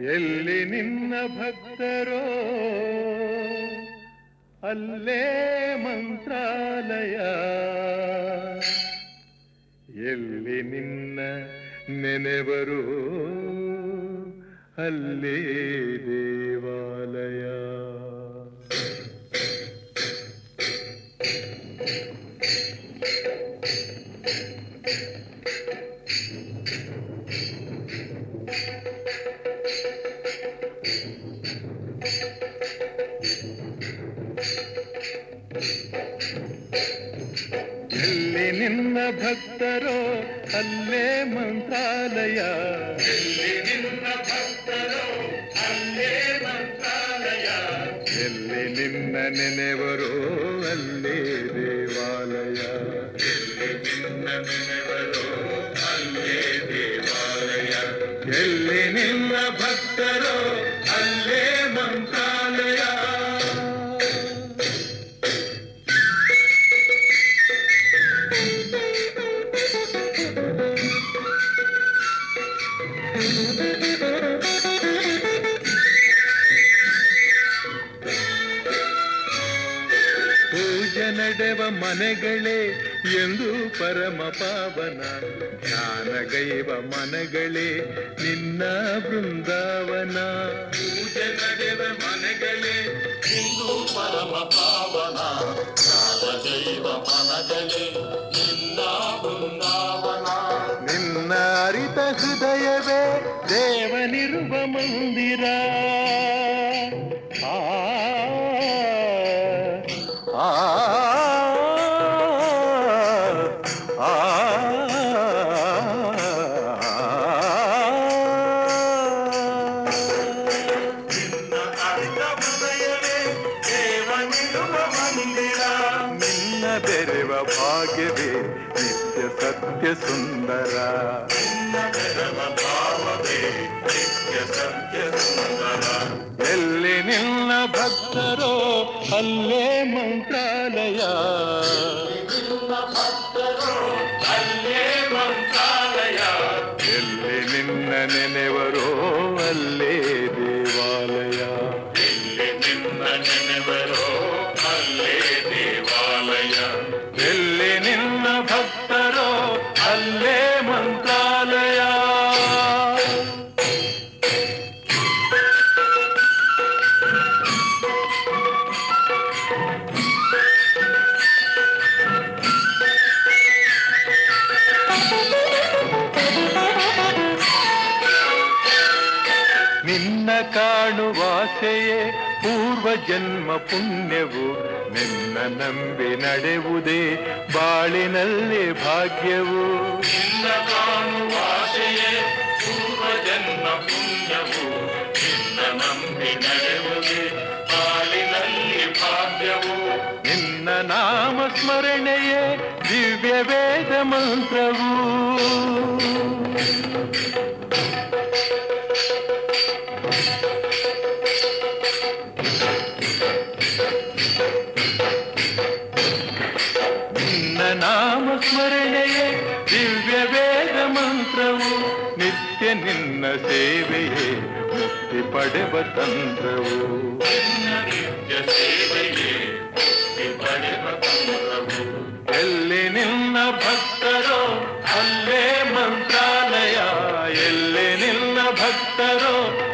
ಎಲ್ಲಿ ನಿನ್ನ ಭಕ್ತರೋ ಅಲ್ಲೇ ಮಂತ್ರಾಲಯ ಎಲ್ಲಿ ನಿನ್ನ ನೆನೆವರು ಅಲ್ಲೇ ದೇವಾಲಯ ಎಲ್ಲಿ ನಿನ್ನ ಭಕ್ತರೋ ಅಲ್ಲೇ ಮಂತ್ರಾಲಯ ಎಲ್ಲಿ ನಿನ್ನ ಭಕ್ತರೋ ಅಲ್ಲೇ ಮಂತ್ರಾಲಯ ಎಲ್ಲಿ ನಿನ್ನ ನೆನೆವರೋ ಅಲ್ಲೇ ದೇವಾಲಯ ಎಲ್ಲಿ ನಿನ್ನ ನೆನೆವರೋ ಅಲ್ಲೇ ದೇವಾಲಯ ಎಲ್ಲಿ ನಿನ್ನ ಭಕ್ತರೋ ಅಲ್ಲೇ ಮಂತ್ರಾಲಯ ಪೂಜೆ ನಡೆವ ಮನೆಗಳೇ ಎಂದು ಪರಮ ಪಾವನ ಧ್ಯಾನಗೈವ ಮನೆಗಳೇ ನಿನ್ನ ಬೃಂದಾವನ ಪೂಜೆ ನಡೆವ ಮನೆಗಳೇ ಇಂದು ಪರಮ ಪಾವನ ದೈವ ಮನಗಳೇ ನಿನ್ನ ಬೃಂದಾವನ ನಿನ್ನ ಅರಿತ ಹೃದಯವೇ ದೇವನಿರುವ ಮಂದಿರ ಆ ಆ ಆ ನಿನ್ನ ಅರಿತ ಹೃದಯವೇ ದೇವನಿರುವ ಮಂದಿರ ನಿನ್ನ ಬೆರೆವ ಭಾಗ್ಯವೇ ನಿತ್ಯ ಸತ್ಯ ಸುಂದರ ನಿನ್ನ ಬೆರವ ಭಾವವೇ ನಿತ್ಯ ಸತ್ಯ ಸುಂದರ ಎಲ್ಲಿ ನಿನ್ನ ಭಕ್ತರೋ ಅಲ್ಲೇ ಮಂತ್ರಾಲಯ ನಿನ್ನ ಭಕ್ತರು ಅಲ್ಲೇ ಮಂತ್ರಾಲಯ ಎಲ್ಲಿ ನಿನ್ನ ನೆನೆವರೋ ಅಲ್ಲೇ ದೇವಾಲಯ ಎಲ್ಲಿ ನಿನ್ನ ನೆನೆವರೋ ಅಲ್ಲೇ ದೇವಾಲಯ ಎಲ್ಲಿ ನಿನ್ನ ಭಕ್ತರೋ ಅಲ್ಲೇ ಮಂತ್ರಾಲಯ ನಿನ್ನ ಕಾಣುವಾಸೆಯೇ ಪೂರ್ವ ಜನ್ಮ ಪುಣ್ಯವು ನಿನ್ನ ನಂಬಿ ನಡೆವುದೇ ಬಾಳಿನಲ್ಲಿ ಭಾಗ್ಯವು ನಿನ್ನ ಕಾಣುವ ಆಶೆಯೇ ಪೂರ್ವ ಜನ್ಮ ಪುಣ್ಯವು ನಿನ್ನ ನಂಬಿ ನಡೆಯುವುದೇ ಬಾಳಿನಲ್ಲಿ ಭಾಗ್ಯವು ನಿನ್ನ ನಾಮ ಸ್ಮರಣೆಯೇ ದಿವ್ಯ ವೇದ ಮಂತ್ರವು ನಿನ್ನ ನಾಮ ಸ್ಮರಣೆಯೇ ದಿವ್ಯ ವೇದ ಮಂತ್ರವು ನಿತ್ಯ ನಿನ್ನ ಸೇವೆಯೇ ಮುಕ್ತಿ ಪಡೆವ ತಂತ್ರವು ನಿನ್ನ ನಿತ್ಯ ಸೇವೆಯೇ ಮುಕ್ತಿ ಪಡೆವ ತಂತ್ರವು ಎಲ್ಲಿ ನಿನ್ನ ಭಕ್ತರೋ ಅಲ್ಲೇ ಮಂತ್ರಾಲಯ ಎಲ್ಲಿ ನಿನ್ನ ಭಕ್ತರೋ